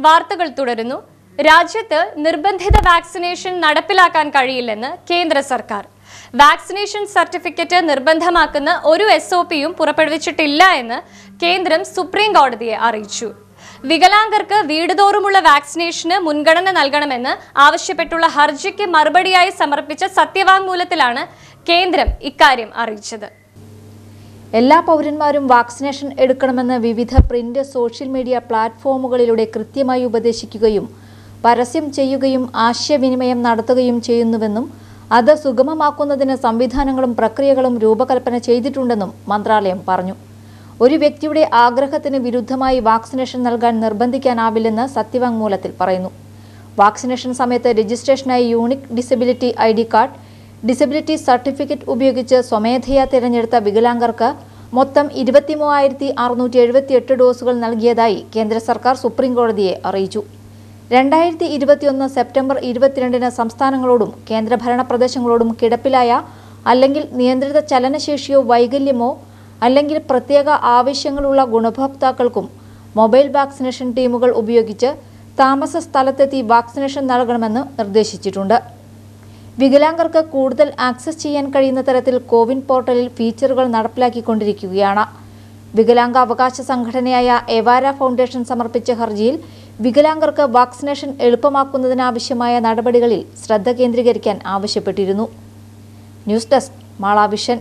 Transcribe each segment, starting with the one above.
വാർത്തകൾ തുടരുന്നു രാജ്യത്ത് നിർബന്ധിത വാക്സിനേഷൻ നടപ്പിലാക്കാൻ കഴിയില്ലെന്ന് കേന്ദ്ര സർക്കാർ വാക്സിനേഷൻ സർട്ടിഫിക്കറ്റ് നിർബന്ധമാക്കുന്ന ഒരു എസ് ഒ പിയും പുറപ്പെടുവിച്ചിട്ടില്ല എന്ന് കേന്ദ്രം സുപ്രീം കോടതിയെ അറിയിച്ചു വികലാംഗർക്ക് വീടുതോറുമുള്ള വാക്സിനേഷന് മുൻഗണന നൽകണമെന്ന് ആവശ്യപ്പെട്ടുള്ള ഹർജിക്ക് മറുപടിയായി സമർപ്പിച്ച സത്യവാങ്മൂലത്തിലാണ് കേന്ദ്രം ഇക്കാര്യം അറിയിച്ചത് എല്ലാ പൗരന്മാരും വാക്സിനേഷൻ എടുക്കണമെന്ന് വിവിധ പ്രിന്റ് സോഷ്യൽ മീഡിയ പ്ലാറ്റ്ഫോമുകളിലൂടെ കൃത്യമായി ഉപദേശിക്കുകയും പരസ്യം ചെയ്യുകയും ആശയവിനിമയം നടത്തുകയും ചെയ്യുന്നുവെന്നും അത് സുഗമമാക്കുന്നതിന് സംവിധാനങ്ങളും പ്രക്രിയകളും രൂപകൽപ്പന ചെയ്തിട്ടുണ്ടെന്നും മന്ത്രാലയം പറഞ്ഞു ഒരു വ്യക്തിയുടെ ആഗ്രഹത്തിന് വിരുദ്ധമായി വാക്സിനേഷൻ നൽകാൻ നിർബന്ധിക്കാനാവില്ലെന്ന് സത്യവാങ്മൂലത്തിൽ പറയുന്നു വാക്സിനേഷൻ സമയത്ത് രജിസ്ട്രേഷനായി unique disability I D card disability certificate ഉപയോഗിച്ച് സ്വമേധയാ തിരഞ്ഞെടുത്ത വികലാംഗർക്ക് മൊത്തം ഇരുപത്തി മൂവായിരത്തി അറുന്നൂറ്റി എഴുപത്തിയെട്ട് ഡോസുകൾ നൽകിയതായി കേന്ദ്ര സർക്കാർ സുപ്രീം കോടതിയെ അറിയിച്ചു രണ്ടായിരത്തി ഇരുപത്തിയൊന്ന് സെപ്റ്റംബർ ഇരുപത്തിരണ്ടിന് സംസ്ഥാനങ്ങളോടും കേന്ദ്രഭരണ പ്രദേശങ്ങളോടും കിടപ്പിലായ അല്ലെങ്കിൽ നിയന്ത്രിത ചലനശേഷിയോ വൈകല്യമോ അല്ലെങ്കിൽ പ്രത്യേക ആവശ്യങ്ങളുള്ള ഗുണഭോക്താക്കൾക്കും മൊബൈൽ വാക്സിനേഷൻ ടീമുകൾ ഉപയോഗിച്ച് താമസ സ്ഥലത്തെത്തി വാക്സിനേഷൻ നൽകണമെന്ന് നിർദ്ദേശിച്ചിട്ടുണ്ട് വികലാംഗർക്ക് കൂടുതൽ ആക്സസ് ചെയ്യാൻ കഴിയുന്ന തരത്തിൽ കോവിൻ പോർട്ടലിൽ ഫീച്ചറുകൾ നടപ്പിലാക്കിക്കൊണ്ടിരിക്കുകയാണ് വികലാംഗ അവകാശ സംഘടനയായ എവാര ഫൗണ്ടേഷൻ സമർപ്പിച്ച ഹർജിയിൽ വികലാംഗർക്ക് വാക്സിനേഷൻ എളുപ്പമാക്കുന്നതിനാവശ്യമായ നടപടികളിൽ ശ്രദ്ധ കേന്ദ്രീകരിക്കാൻ ആവശ്യപ്പെട്ടിരുന്നു ന്യൂസ് ഡെസ്ക് മാളാവിഷൻ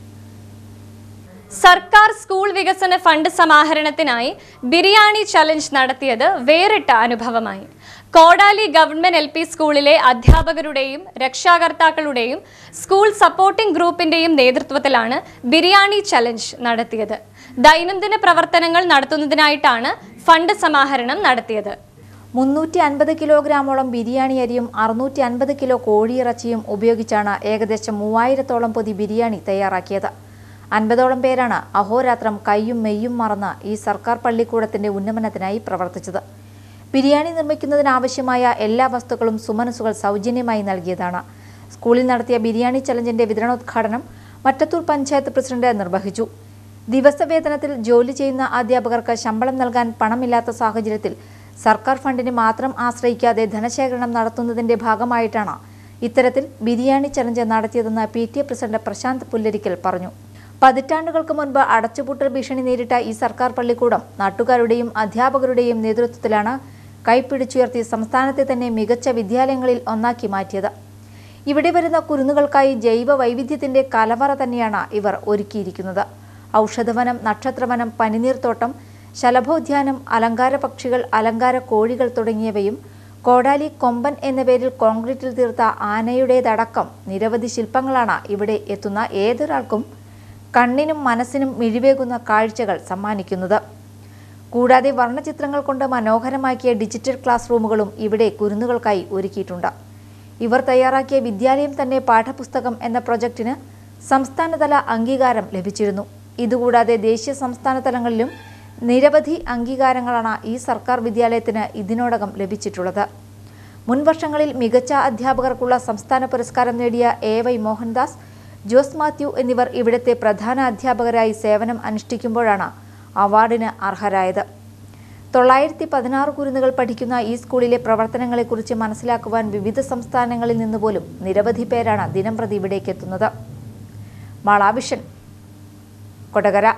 സർക്കാർ സ്കൂൾ വികസന ഫണ്ട് സമാഹരണത്തിനായി ബിരിയാണി ചലഞ്ച് നടത്തിയത് വേറിട്ട അനുഭവമായി കോടാലി ഗവൺമെന്റ് എൽ പി സ്കൂളിലെ അധ്യാപകരുടെയും രക്ഷാകർത്താക്കളുടെയും സ്കൂൾ സപ്പോർട്ടിംഗ് ഗ്രൂപ്പിന്റെയും നേതൃത്വത്തിലാണ് ബിരിയാണി ചലഞ്ച് നടത്തിയത് ദൈനംദിന പ്രവർത്തനങ്ങൾ നടത്തുന്നതിനായിട്ടാണ് ഫണ്ട് സമാഹരണം നടത്തിയത് മുന്നൂറ്റി അൻപത് കിലോഗ്രാമോളം ബിരിയാണി അരിയും അറുന്നൂറ്റി അൻപത് കിലോ കോഴിയിറച്ചിയും ഉപയോഗിച്ചാണ് ഏകദേശം മൂവായിരത്തോളം പൊതി ബിരിയാണി തയ്യാറാക്കിയത് അൻപതോളം പേരാണ് അഹോരാത്രം കൈയും മെയ്യും മറന്ന് ഈ സർക്കാർ പള്ളിക്കൂടത്തിന്റെ ഉന്നമനത്തിനായി പ്രവർത്തിച്ചത് ബിരിയാണി നിർമ്മിക്കുന്നതിനാവശ്യമായ എല്ലാ വസ്തുക്കളും സുമനസുകൾ സൗജന്യമായി നൽകിയതാണ് സ്കൂളിൽ നടത്തിയ ബിരിയാണി ചലഞ്ചിന്റെ വിതരണോദ്ഘാടനം മറ്റത്തൂർ പഞ്ചായത്ത് പ്രസിഡന്റ് നിർവഹിച്ചു ദിവസവേതനത്തിൽ ജോലി ചെയ്യുന്ന അധ്യാപകർക്ക് ശമ്പളം നൽകാൻ പണമില്ലാത്ത സാഹചര്യത്തിൽ സർക്കാർ ഫണ്ടിനെ മാത്രം ആശ്രയിക്കാതെ ധനശേഖരണം നടത്തുന്നതിന്റെ ഭാഗമായിട്ടാണ് ഇത്തരത്തിൽ ബിരിയാണി ചലഞ്ച് നടത്തിയതെന്ന് P T A president Prashant Pullarikkal പറഞ്ഞു പതിറ്റാണ്ടുകൾക്ക് മുൻപ് അടച്ചുപൂട്ടൽ ഭീഷണി നേരിട്ട ഈ സർക്കാർ പള്ളിക്കൂടം നാട്ടുകാരുടെയും അധ്യാപകരുടെയും നേതൃത്വത്തിലാണ് കൈപ്പിടിച്ചുയർത്തി സംസ്ഥാനത്തെ തന്നെ മികച്ച വിദ്യാലയങ്ങളിൽ ഒന്നാക്കി മാറ്റിയത് ഇവിടെ വരുന്ന കുരുന്നുകൾക്കായി ജൈവ വൈവിധ്യത്തിന്റെ കലവറ തന്നെയാണ് ഇവർ ഒരുക്കിയിരിക്കുന്നത് ഔഷധവനം നക്ഷത്രവനം പനിനീർത്തോട്ടം ശലഭോദ്യാനം അലങ്കാര പക്ഷികൾ അലങ്കാര കോഴികൾ തുടങ്ങിയവയും കോടാലി കൊമ്പൻ എന്ന പേരിൽ കോൺക്രീറ്റിൽ തീർത്ത ആനയുടേതടക്കം നിരവധി ശില്പങ്ങളാണ് ഇവിടെ എത്തുന്ന ഏതൊരാൾക്കും കണ്ണിനും മനസ്സിനും മിഴിവേകുന്ന കാഴ്ചകൾ സമ്മാനിക്കുന്നത് കൂടാതെ വർണ്ണചിത്രങ്ങൾ കൊണ്ട് മനോഹരമാക്കിയ ഡിജിറ്റൽ ക്ലാസ് റൂമുകളും ഇവിടെ കുരുന്നുകൾക്കായി ഒരുക്കിയിട്ടുണ്ട് ഇവർ തയ്യാറാക്കിയ വിദ്യാലയം തന്നെ പാഠപുസ്തകം എന്ന പ്രൊജക്ടിന് സംസ്ഥാനതല അംഗീകാരം ലഭിച്ചിരുന്നു ഇതുകൂടാതെ ദേശീയ സംസ്ഥാന തലങ്ങളിലും നിരവധി അംഗീകാരങ്ങളാണ് ഈ സർക്കാർ വിദ്യാലയത്തിന് ഇതിനോടകം ലഭിച്ചിട്ടുള്ളത് മുൻ വർഷങ്ങളിൽ മികച്ച അധ്യാപകർക്കുള്ള സംസ്ഥാന പുരസ്കാരം നേടിയ എ വൈ മോഹൻദാസ് ജോസ് മാത്യു എന്നിവർ ഇവിടുത്തെ പ്രധാന അധ്യാപകരായി സേവനം അനുഷ്ഠിക്കുമ്പോഴാണ് അവാർഡിന് അർഹരായത് തൊള്ളായിരത്തി പതിനാറ് കുരുന്നുകൾ പഠിക്കുന്ന ഈ സ്കൂളിലെ പ്രവർത്തനങ്ങളെക്കുറിച്ച് മനസ്സിലാക്കുവാൻ വിവിധ സംസ്ഥാനങ്ങളിൽ നിന്ന് പോലും നിരവധി പേരാണ് ദിനംപ്രതി ഇവിടേക്ക് എത്തുന്നത് മാളാവിഷൻ കൊടകര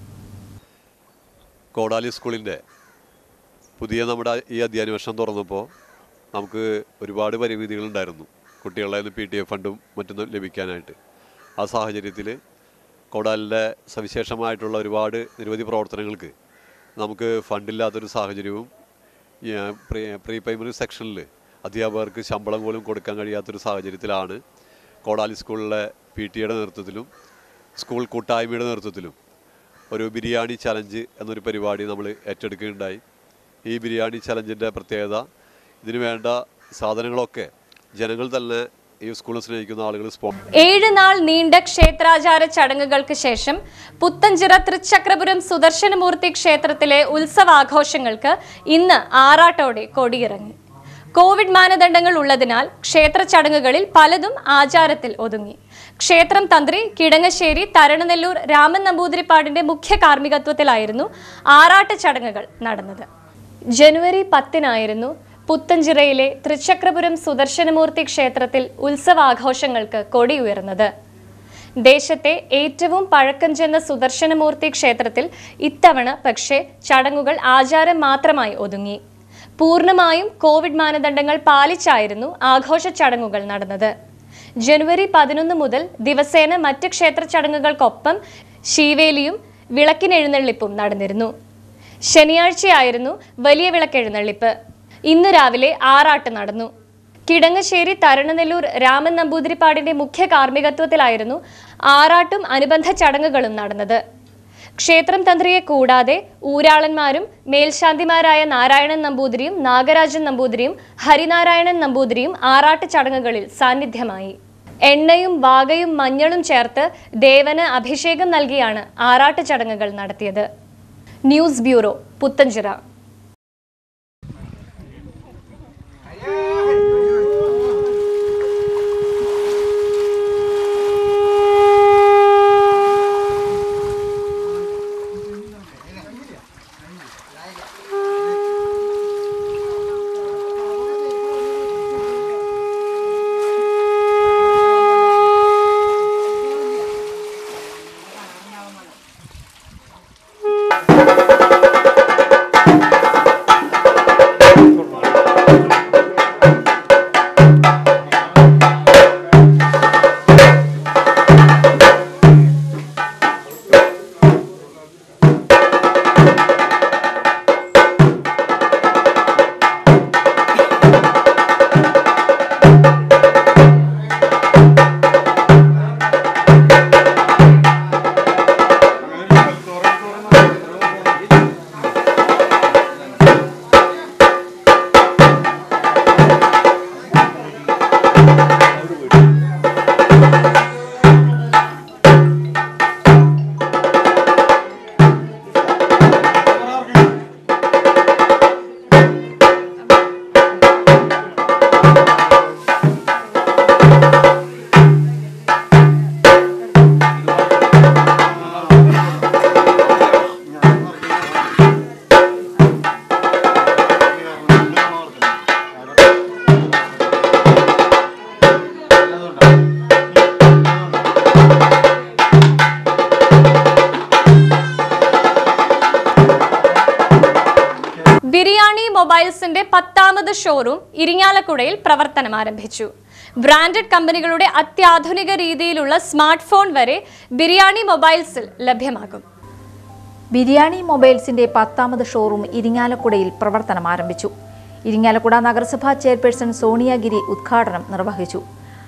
കോടാലി സ്കൂളിൻ്റെ പുതിയ നമ്മുടെ ഈ അധ്യയന വർഷം തുറന്നപ്പോൾ നമുക്ക് ഒരുപാട് പരിമിതികളുണ്ടായിരുന്നു കുട്ടികളുടെ നിന്ന് പി ടി എഫ് ഫണ്ടും മറ്റും ലഭിക്കാനായിട്ട് ആ സാഹചര്യത്തിൽ കോടാലിൻ്റെ സവിശേഷമായിട്ടുള്ള ഒരുപാട് നിരവധി പ്രവർത്തനങ്ങൾക്ക് നമുക്ക് ഫണ്ടില്ലാത്തൊരു സാഹചര്യവും ഈ, പ്രീ പ്രീ പ്രൈമറി സെക്ഷനിൽ അധ്യാപകർക്ക് ശമ്പളം പോലും കൊടുക്കാൻ കഴിയാത്തൊരു സാഹചര്യത്തിലാണ് കോടാലി സ്കൂളിലെ പി ടി എയുടെ നേതൃത്വത്തിലും സ്കൂൾ കൂട്ടായ്മയുടെ നേതൃത്വത്തിലും ഒരു ബിരിയാണി ചലഞ്ച് എന്നൊരു പരിപാടി നമ്മൾ ഏറ്റെടുക്കുകയുണ്ടായി ഈ ബിരിയാണി ചലഞ്ചിൻ്റെ പ്രത്യേകത ഇതിനു വേണ്ട സാധനങ്ങളൊക്കെ ജനങ്ങൾ തന്നെ ഈ സ്കൂളിൽ സ്നേഹിക്കുന്ന ആളുകൾ സ്പോ ഏഴ് നാൾ നീണ്ട ക്ഷേത്രാചാര ചടങ്ങുകൾക്ക് ശേഷം പുത്തഞ്ചിറ തൃച്ചക്രപുരം സുദർശനമൂർത്തി ക്ഷേത്രത്തിലെ ഉത്സവാഘോഷങ്ങൾക്ക് ഇന്ന് ആറാട്ടോടെ കൊടിയിറങ്ങി കോവിഡ് മാനദണ്ഡങ്ങൾ ഉള്ളതിനാൽ ക്ഷേത്ര ചടങ്ങുകളിൽ പലതും ആചാരത്തിൽ ഒതുങ്ങി ക്ഷേത്രം തന്ത്രി കിടങ്ങശ്ശേരി തരണനെല്ലൂർ രാമൻ നമ്പൂതിരിപ്പാടിന്റെ മുഖ്യ കാർമ്മികത്വത്തിലായിരുന്നു ആറാട്ട് ചടങ്ങുകൾ നടന്നത് ജനുവരി പത്തിനായിരുന്നു പുത്തഞ്ചിറയിലെ തൃച്ചക്രപുരം സുദർശനമൂർത്തി ക്ഷേത്രത്തിൽ ഉത്സവാഘോഷങ്ങൾക്ക് കൊടിയുയർന്നത് ദേശത്തെ ഏറ്റവും പഴക്കം ചെന്ന സുദർശനമൂർത്തി ക്ഷേത്രത്തിൽ ഇത്തവണ പക്ഷേ ചടങ്ങുകൾ ആചാരം മാത്രമായി ഒതുങ്ങി പൂർണ്ണമായും കോവിഡ് മാനദണ്ഡങ്ങൾ പാലിച്ചായിരുന്നു ആഘോഷ ചടങ്ങുകൾ നടന്നത് ജനുവരി പതിനൊന്ന് മുതൽ ദിവസേന മറ്റ് ക്ഷേത്ര ചടങ്ങുകൾക്കൊപ്പം ശീവേലിയും വിളക്കിനെഴുന്നള്ളിപ്പും നടന്നിരുന്നു ശനിയാഴ്ചയായിരുന്നു വലിയ വിളക്കെഴുന്നള്ളിപ്പ് ഇന്ന് രാവിലെ ആറാട്ട് നടന്നു കിടങ്ങശ്ശേരി തരണനെല്ലൂർ രാമൻ നമ്പൂതിരിപ്പാടിന്റെ മുഖ്യ കാർമ്മികത്വത്തിലായിരുന്നു ആറാട്ടും അനുബന്ധ ചടങ്ങുകളും നടന്നത് ക്ഷേത്രം തന്ത്രിയെ കൂടാതെ ഊരാളന്മാരും മേൽശാന്തിമാരായ നാരായണൻ നമ്പൂതിരിയും നാഗരാജൻ നമ്പൂതിരിയും ഹരിനാരായണൻ നമ്പൂതിരിയും ആറാട്ട് ചടങ്ങുകളിൽ സാന്നിധ്യമായി എണ്ണയും വാകയും മഞ്ഞളും ചേർത്ത് ദേവന് അഭിഷേകം നൽകിയാണ് ആറാട്ട് ചടങ്ങുകൾ നടത്തിയത് ന്യൂസ് ബ്യൂറോ പുത്തഞ്ചിറ ബിരിയാണി മൊബൈൽസിന്റെ പത്താമത് ഷോറൂം ഇരിങ്ങാലക്കുടയിൽ പ്രവർത്തനം ആരംഭിച്ചു ബ്രാൻഡഡ് കമ്പനികളുടെ അത്യാധുനിക രീതിയിലുള്ള സ്മാർട്ട് ഫോൺ വരെ ബിരിയാണി മൊബൈൽസിൽ ലഭ്യമാകും ബിരിയാണി മൊബൈൽസിന്റെ പത്താമത് ഷോറൂം ഇരിങ്ങാലക്കുടയിൽ പ്രവർത്തനം ആരംഭിച്ചു ഇരിങ്ങാലക്കുട നഗരസഭാ ചെയർപേഴ്സൺ സോണിയാഗിരി ഉദ്ഘാടനം നിർവഹിച്ചു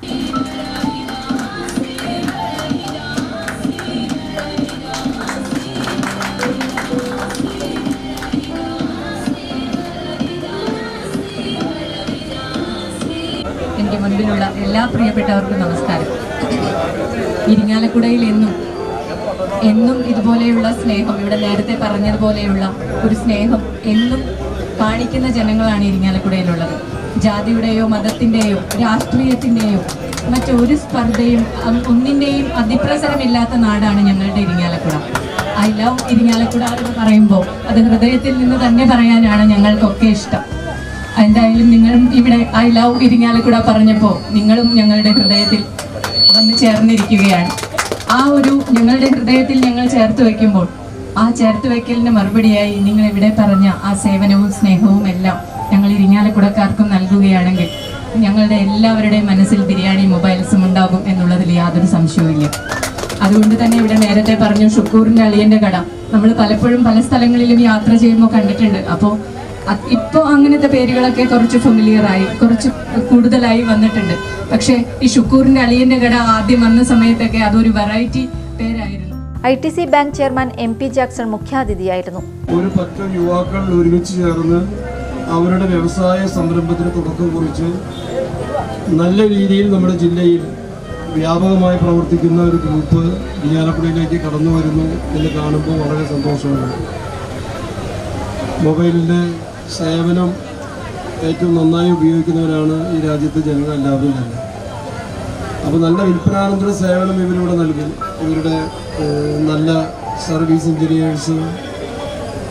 എൻ്റെ മുൻപിലുള്ള എല്ലാ പ്രിയപ്പെട്ടവർക്കും നമസ്കാരം ഇരിങ്ങാലക്കുടയിൽ എന്നും എന്നും ഇതുപോലെയുള്ള സ്നേഹം ഇവിടെ നേരത്തെ പറഞ്ഞതുപോലെയുള്ള ഒരു സ്നേഹം എന്നും കാണിക്കുന്ന ജനങ്ങളാണ് ഇരിങ്ങാലക്കുടയിലുള്ളത് ജാതിയുടെയോ മതത്തിൻ്റെയോ രാഷ്ട്രീയത്തിൻ്റെയോ മറ്റൊരു സ്പർദ്ധയും അം- ഒന്നിൻ്റെയും അതിപ്രസരമില്ലാത്ത നാടാണ് ഞങ്ങളുടെ ഇരിങ്ങാലക്കുട ഐ ലവ് ഇരിങ്ങാലക്കുട എന്ന് പറയുമ്പോൾ അത് ഹൃദയത്തിൽ നിന്ന് തന്നെ പറയാനാണ് ഞങ്ങൾക്കൊക്കെ ഇഷ്ടം എന്തായാലും നിങ്ങളും ഇവിടെ ഐ ലവ് ഇരിങ്ങാലക്കുട പറഞ്ഞപ്പോൾ നിങ്ങളും ഞങ്ങളുടെ ഹൃദയത്തിൽ വന്ന് ചേർന്നിരിക്കുകയാണ് ആ ഒരു ഞങ്ങളുടെ ഹൃദയത്തിൽ ഞങ്ങൾ ചേർത്ത് വെക്കുമ്പോൾ ആ ചേർത്ത് വെക്കലിന് മറുപടിയായി നിങ്ങൾ ഇവിടെ പറഞ്ഞ ആ സേവനവും സ്നേഹവും എല്ലാം ഞങ്ങൾ ഇരിങ്ങാലക്കുടക്കാർക്കും നൽകുകയാണെങ്കിൽ ഞങ്ങളുടെ എല്ലാവരുടെയും മനസ്സിൽ ബിരിയാണി മൊബൈൽസും ഉണ്ടാകും എന്നുള്ളതിൽ യാതൊരു സംശയവുമില്ല അതുകൊണ്ട് തന്നെ ഇവിടെ നേരത്തെ പറഞ്ഞു ഷുക്കൂറിന്റെ അളിയന്റെ കട നമ്മൾ പലപ്പോഴും പല സ്ഥലങ്ങളിലും യാത്ര ചെയ്യുമ്പോൾ കണ്ടിട്ടുണ്ട് അപ്പോൾ ഇപ്പോൾ അങ്ങനത്തെ പേരുകളൊക്കെ കുറച്ച് ഫെമിലിയർ ആയി കുറച്ച് കൂടുതലായി വന്നിട്ടുണ്ട് പക്ഷേ ഈ ഷുക്കൂറിന്റെ അളിയന്റെ കട ആദ്യം വന്ന സമയത്തൊക്കെ അതൊരു വെറൈറ്റി പേരായിരുന്നു I T C bank chairman M P Jackson മുഖ്യാതിഥിയായിരുന്നു ഒരു പറ്റം യുവാക്കൾ ഒരുമിച്ച് ചേർന്ന് അവരുടെ വ്യവസായ സംരംഭത്തിന് തുടക്കം കുറിച്ച് നല്ല രീതിയിൽ നമ്മുടെ ജില്ലയിൽ വ്യാപകമായി പ്രവർത്തിക്കുന്ന ഒരു ഗ്രൂപ്പ് ഇരിയാലക്കുടയിലേക്ക് കടന്നു വരുന്നു എന്ന് കാണുമ്പോൾ വളരെ സന്തോഷമുണ്ട് മൊബൈലിൻ്റെ സേവനം ഏറ്റവും നന്നായി ഉപയോഗിക്കുന്നവരാണ് ഈ രാജ്യത്തെ ജനങ്ങൾ എല്ലാവരും തന്നെ അപ്പോൾ നല്ല വിൽപ്പനാനന്തര സേവനം ഇവരിവിടെ നൽകും ഇവരുടെ ഏഹ്, നല്ല സർവീസ് എഞ്ചിനീയേഴ്സ്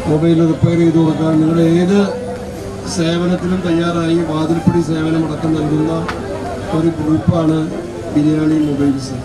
മൊബൈൽ റിപ്പയർ ചെയ്ത് കൊടുക്കാൻ നിങ്ങൾ ഏത് സേവനത്തിനും തയ്യാറായി വാതിൽപ്പടി സേവനം അടക്കം നൽകുന്ന ഒരു ഗ്രൂപ്പാണ് ബിരിയാണി മൊബൈൽസ്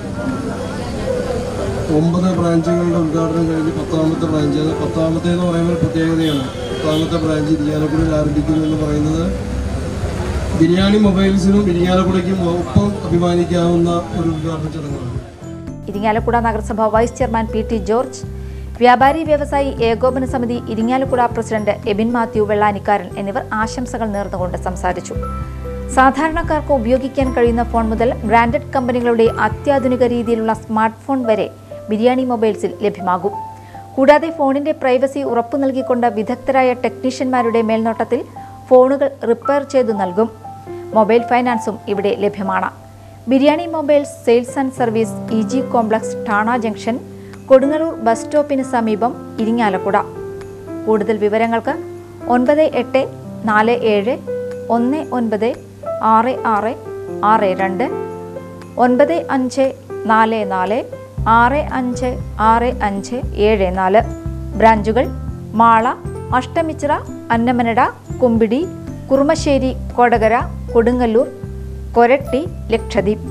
ഒമ്പത് ബ്രാഞ്ചുകളുടെ ഉദ്ഘാടനം കഴിഞ്ഞ് പത്താമത്തെ ബ്രാഞ്ച് അത് പത്താമത്തെ എന്ന് പറയുമ്പോൾ ഒരു പ്രത്യേകതയാണ് പത്താമത്തെ ബ്രാഞ്ച് ഇരിങ്ങാലക്കുടയിൽ ആരംഭിക്കുന്നു എന്ന് പറയുന്നത് ബിരിയാണി മൊബൈൽസിനും ഇരിങ്ങാലക്കുടയ്ക്കും ഒപ്പം അഭിമാനിക്കാവുന്ന ഒരു ഉദ്ഘാടന ചടങ്ങാണ് ഇരിങ്ങാലക്കുട നഗരസഭ vice chairman P T George വ്യാപാരി വ്യവസായി ഏകോപന സമിതി ഇരിങ്ങാലക്കുട പ്രസിഡന്റ് എബിൻ മാത്യു വെള്ളാനിക്കാരൻ എന്നിവർ ആശംസകൾ നേർന്നുകൊണ്ട് സംസാരിച്ചു സാധാരണക്കാർക്ക് ഉപയോഗിക്കാൻ കഴിയുന്ന ഫോൺ മുതൽ ബ്രാൻഡഡ് കമ്പനികളുടെ അത്യാധുനിക രീതിയിലുള്ള സ്മാർട്ട് ഫോൺ വരെ ബിരിയാണി മൊബൈൽസിൽ ലഭ്യമാകും കൂടാതെ ഫോണിന്റെ പ്രൈവസി ഉറപ്പു നൽകിക്കൊണ്ട് വിദഗ്ധരായ ടെക്നീഷ്യന്മാരുടെ മേൽനോട്ടത്തിൽ ഫോണുകൾ റിപ്പയർ ചെയ്തു നൽകും മൊബൈൽ ഫൈനാൻസും ഇവിടെ ലഭ്യമാണ് Biriyani mobiles sales and service E G complex Thana junction Kodungallur bus സ്റ്റോപ്പിന് സമീപം ഇരിങ്ങാലക്കുട കൂടുതൽ വിവരങ്ങൾക്ക് ഒൻപത് എട്ട് നാല് ഏഴ് ഒന്ന് ഒൻപത് ആറ് ആറ് ആറ് രണ്ട് ഒൻപത് അഞ്ച് നാല് നാല് ആറ് അഞ്ച് ആറ് അഞ്ച് ഏഴ് നാല് ബ്രാഞ്ചുകൾ മാള അഷ്ടമിച്ചിറ അന്നമനട കുമ്പിടി കുറുമശ്ശേരി കൊടകര കൊടുങ്ങല്ലൂർ കൊരട്ടി ലക്ഷദ്വീപ്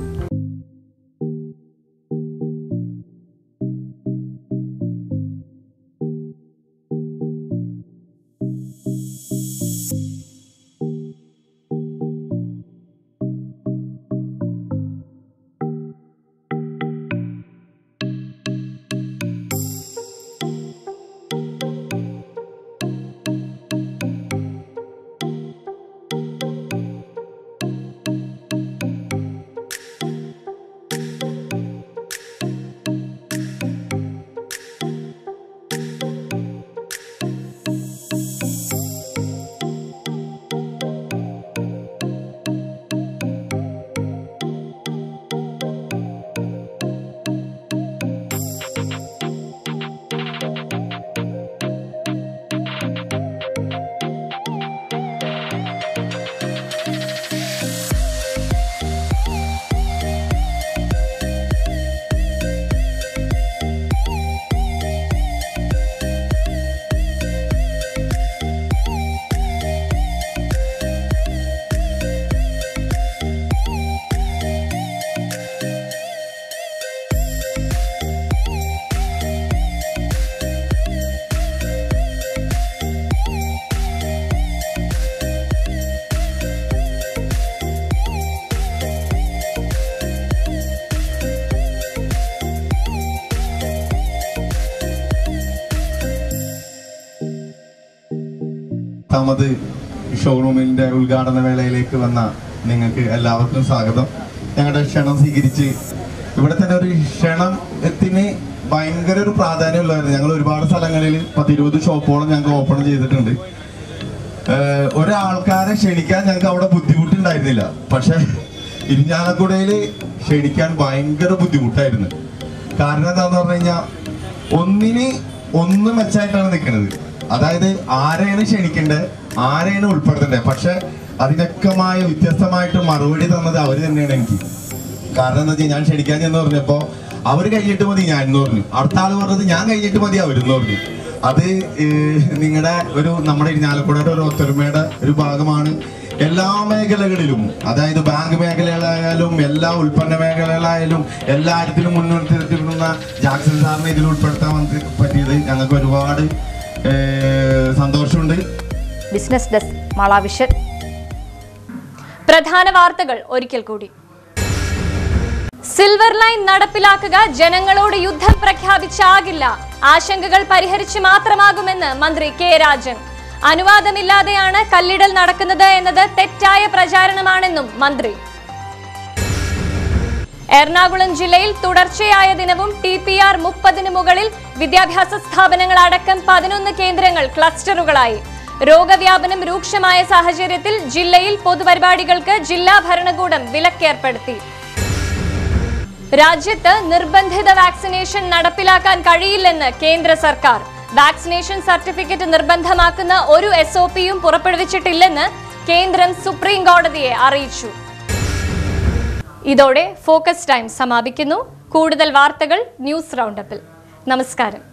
പത്താമത് ഷോറൂമിന്റെ ഉദ്ഘാടന വേളയിലേക്ക് വന്ന നിങ്ങൾക്ക് എല്ലാവർക്കും സ്വാഗതം ഞങ്ങളുടെ ക്ഷണം സ്വീകരിച്ച് ഇവിടെ തന്നെ ഒരു ക്ഷണത്തിന് ഭയങ്കര ഒരു പ്രാധാന്യമുള്ളതായിരുന്നു ഞങ്ങൾ ഒരുപാട് സ്ഥലങ്ങളിൽ പത്തിരുപത് ഷോപ്പുകളും ഞങ്ങൾക്ക് ഓപ്പൺ ചെയ്തിട്ടുണ്ട് ഏഹ് ഒരാൾക്കാരെ ക്ഷണിക്കാൻ ഞങ്ങൾക്ക് അവിടെ ബുദ്ധിമുട്ടുണ്ടായിരുന്നില്ല പക്ഷെ ഇരിഞ്ഞാലക്കുടയിൽ ക്ഷണിക്കാൻ ഭയങ്കര ബുദ്ധിമുട്ടായിരുന്നു കാരണം എന്താന്ന് പറഞ്ഞു കഴിഞ്ഞാൽ ഒന്നിന് ഒന്ന് മെച്ചായിട്ടാണ് നിൽക്കുന്നത് അതായത് ആരെയാണ് ക്ഷണിക്കേണ്ടത് ആരെയാണ് ഉൾപ്പെടുത്തേണ്ടത് പക്ഷെ അതിനൊക്കമായ വ്യത്യസ്തമായിട്ട് മറുപടി തന്നത് അവർ തന്നെയാണ് എനിക്ക് കാരണം എന്താ വെച്ചാൽ ഞാൻ ക്ഷണിക്കാൻ ചെന്ന് പറഞ്ഞപ്പോ അവര് കഴിഞ്ഞിട്ട് മതി ഞാൻ എന്ന് പറഞ്ഞു അടുത്ത ആള് പറഞ്ഞത് ഞാൻ കഴിഞ്ഞിട്ട് മതി അവരെന്ന് പറഞ്ഞു അത് നിങ്ങളുടെ ഒരു നമ്മുടെ ഇരിഞ്ഞാലക്കുടയുടെ ഒരു ഒത്തൊരുമയുടെ ഒരു ഭാഗമാണ് എല്ലാ മേഖലകളിലും അതായത് ബാങ്ക് മേഖലകളായാലും എല്ലാ ഉൽപ്പന്ന മേഖലകളായാലും എല്ലായിടത്തിലും മുൻനിർത്തിയിരുന്ന ജാക്സൺ സാറിനെ ഇതിൽ ഉൾപ്പെടുത്താൻ വന്ന് പറ്റിയത് ഞങ്ങൾക്ക് ഒരുപാട് ഏഹ്, സന്തോഷമുണ്ട് ബിസിനസ് ഡെസ്ക് മാളാവിഷൻ പ്രധാന വാർത്തകൾ ഒരിക്കൽ കൂടി സിൽവർ ലൈൻ നടപ്പിലാക്കുക ജനങ്ങളോട് യുദ്ധം പ്രഖ്യാപിച്ചാകില്ല ആശങ്കകൾ പരിഹരിച്ച് മാത്രമാകുമെന്ന് മന്ത്രി കെ രാജൻ അനുവാദമില്ലാതെയാണ് കല്ലിടൽ നടക്കുന്നത് എന്നത് തെറ്റായ പ്രചാരണമാണെന്നും മന്ത്രി എറണാകുളം ജില്ലയിൽ തുടർച്ചയായ ദിനവും ടി പി ആർ മുപ്പതിന് മുകളിൽ വിദ്യാഭ്യാസ സ്ഥാപനങ്ങൾ അടക്കം പതിനൊന്ന് കേന്ദ്രങ്ങൾ ക്ലസ്റ്ററുകളായി രോഗവ്യാപനം രൂക്ഷമായ സാഹചര്യത്തിൽ ജില്ലയിൽ പൊതുപരിപാടികൾക്ക് ജില്ലാ ഭരണകൂടം വിലക്കേർപ്പെടുത്തി രാജ്യത്ത് നിർബന്ധിത വാക്സിനേഷൻ നടപ്പിലാക്കാൻ കഴിയില്ലെന്ന് കേന്ദ്ര സർക്കാർ വാക്സിനേഷൻ സർട്ടിഫിക്കറ്റ് നിർബന്ധമാക്കുന്ന ഒരു എസ് ഒ പിയും പുറപ്പെടുവിച്ചിട്ടില്ലെന്ന് കേന്ദ്രം സുപ്രീം കോടതിയെ അറിയിച്ചു ഇതോടെ ഫോക്കസ് ടൈം സമാപിക്കുന്നു കൂടുതൽ വാർത്തകൾ ന്യൂസ് റൗണ്ടപ്പിൽ നമസ്കാരം